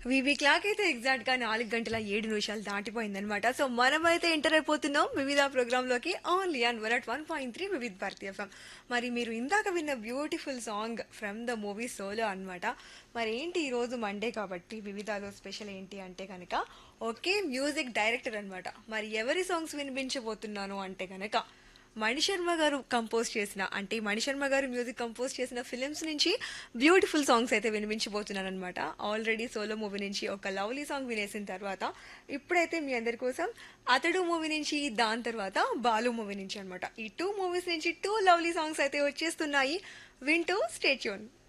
వివి clock అయితే exact గా నాలుగు గంటల ఏడు నిమిషాలు దాటిపోయిందనమాట సో మనమైతే ఎంటర్ అయిపోతున్నాం వివిధ ప్రోగ్రామ్ లోకి only and one at one point three Vividh Bharatiya FM మరి మీరు ఇందాక విన్న beautiful song from the movie Solo అన్నమాట మరి ఏంటి ఈ రోజు మండే కాబట్టి వివిధాలో స్పెషల్ ఏంటి అంటే కనుక ఒకే మ్యూజిక్ డైరెక్టర్ అన్నమాట మరి ఎవరి సాంగ్స్ వినిపించబోతున్నాను అంటే కనుక మణిశర్మ గారు కంపోజ్ చేసిన అంటే మణిశర్మ గారు మ్యూజిక్ కంపోజ్ చేసిన ఫిలిమ్స్ నుంచి బ్యూటిఫుల్ సాంగ్స్ అయితే వినిపించబోతున్నాను అనమాట ఆల్రెడీ సోలో మూవీ నుంచి ఒక లవ్లీ సాంగ్ వినేసిన తర్వాత ఇప్పుడైతే మీ అందరి కోసం అతడు మూవీ నుంచి దాని తర్వాత బాలు మూవీ నుంచి అనమాట ఈ టూ మూవీస్ నుంచి టూ లవ్లీ సాంగ్స్ అయితే వచ్చేస్తున్నాయి వింటూ స్టేట్యూన్